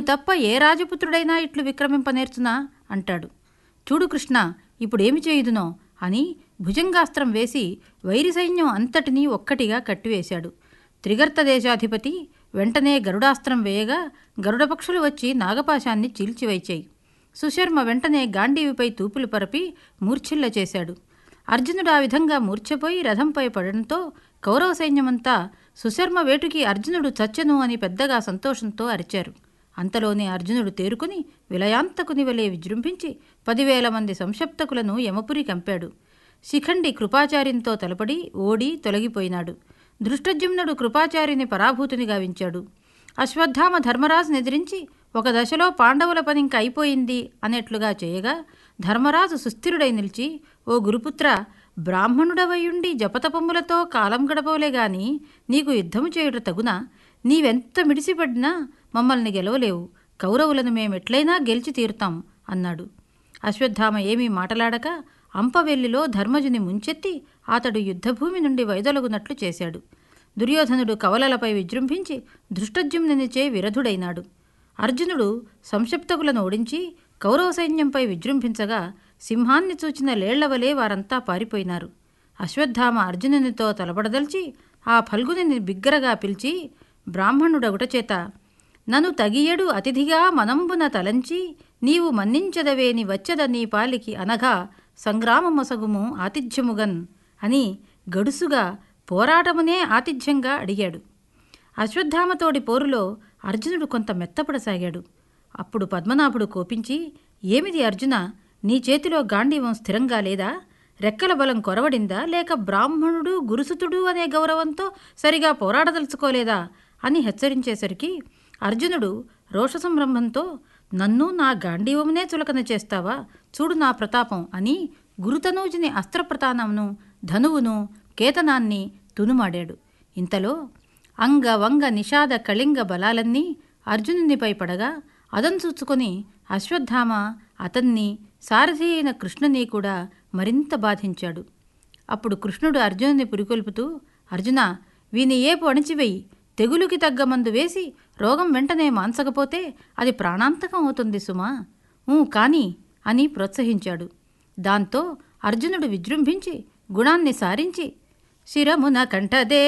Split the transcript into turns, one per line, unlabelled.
తప్ప ఏ రాజపుత్రుడైనా ఇట్లు విక్రమింపనేర్చునా అంటాడు చూడు కృష్ణ ఇప్పుడేమి చేయుదునో అని భుజంగాస్త్రం వేసి వైరి సైన్యం అంతటినీ ఒక్కటిగా కట్టివేశాడు త్రిగర్త దేశాధిపతి వెంటనే గరుడాస్త్రం వేయగా గరుడపక్షులు వచ్చి నాగపాశాన్ని చీల్చివైచాయి సుశర్మ వెంటనే గాంధీవిపై తూపులు పరపి మూర్ఛిల్ల చేశాడు అర్జునుడు ఆ విధంగా మూర్ఛపోయి రథంపై పడడంతో కౌరవ సైన్యమంతా సుశర్మ వేటుకి అర్జునుడు చచ్చెను అని పెద్దగా సంతోషంతో అరిచారు అంతలోనే అర్జునుడు తేరుకుని విలయాంతకుని వలె విజృంభించి పదివేల మంది సంక్షప్తకులను యమపురి కంపాడు శిఖండి కృపాచార్యంతో తలపడి ఓడి తొలగిపోయినాడు దృష్టజుమ్నుడు కృపాచార్యుని పరాభూతిని గావించాడు అశ్వత్థామ ధర్మరాజును ఎదిరించి ఒక దశలో పాండవుల పని ఇంక అయిపోయింది అనేట్లుగా చేయగా ధర్మరాజు సుస్థిరుడై నిలిచి ఓ గురుపుత్ర బ్రాహ్మణుడవయుండి జపతపములతో కాలం గడపవలే గాని నీకు యుద్ధము చేయుట తగునా నీవెంత మిడిసిపడినా మమ్మల్ని గెలవలేవు కౌరవులను మేమెట్లయినా గెలిచి తీరుతాం అన్నాడు అశ్వత్థామ ఏమీ మాటలాడక అంపవెల్లిలో ధర్మజుని ముంచెత్తి అతడు యుద్ధభూమి నుండి వైదొలగునట్లు చేశాడు దుర్యోధనుడు కవలలపై విజృంభించి దృష్టజుమ్నునిచే విరధుడైనాడు అర్జునుడు సంక్షిప్తకులను ఓడించి కౌరవ సైన్యంపై విజృంభించగా సింహాన్ని చూచిన లేళ్లవలే వారంతా పారిపోయినారు అశ్వత్థామ అర్జునునితో తలపడదల్చి ఆ ఫల్గుని బిగ్గరగా పిలిచి బ్రాహ్మణుడగుటచేత నను తగియడు అతిథిగా మనంబున తలంచి నీవు మన్నించదవేని వచ్చద నీ పాలికి అనగా సంగ్రామమొసగుము ఆతిథ్యముగన్ అని గడుసుగా పోరాటమునే ఆతిథ్యంగా అడిగాడు అశ్వత్థామతోడి పోరులో అర్జునుడు కొంత మెత్తపడసాగాడు అప్పుడు పద్మనాభుడు కోపించి ఏమిది అర్జున నీ చేతిలో గాంధీవం స్థిరంగా లేదా రెక్కల బలం కొరవడిందా లేక బ్రాహ్మణుడు గురుసుతుడు అనే గౌరవంతో సరిగా పోరాడదలుచుకోలేదా అని హెచ్చరించేసరికి అర్జునుడు రోష సంరంభంతో నన్ను నా గాంధీవమునే చులకన చేస్తావా చూడు నా ప్రతాపం అని గురుతనూజిని అస్త్రప్రతానమును ధనువును కేతనాన్ని తునుమాడాడు ఇంతలో అంగ వంగ నిషాద కళింగ బలాలన్నీ అర్జునునిపై పడగా అదంచూచుకొని అశ్వత్థామ అతన్ని సారథి అయిన కృష్ణుని కూడా మరింత బాధించాడు అప్పుడు కృష్ణుడు అర్జునుని పురికొల్పుతూ అర్జున వీని ఏపు అణిచివేయి తెగులుకి తగ్గ మందు వేసి రోగం వెంటనే మాన్సకపోతే అది ప్రాణాంతకం అవుతుంది సుమా ఊ కాని అని ప్రోత్సహించాడు దాంతో అర్జునుడు విజృంభించి గుణాన్ని సారించి శిరమున కంఠదే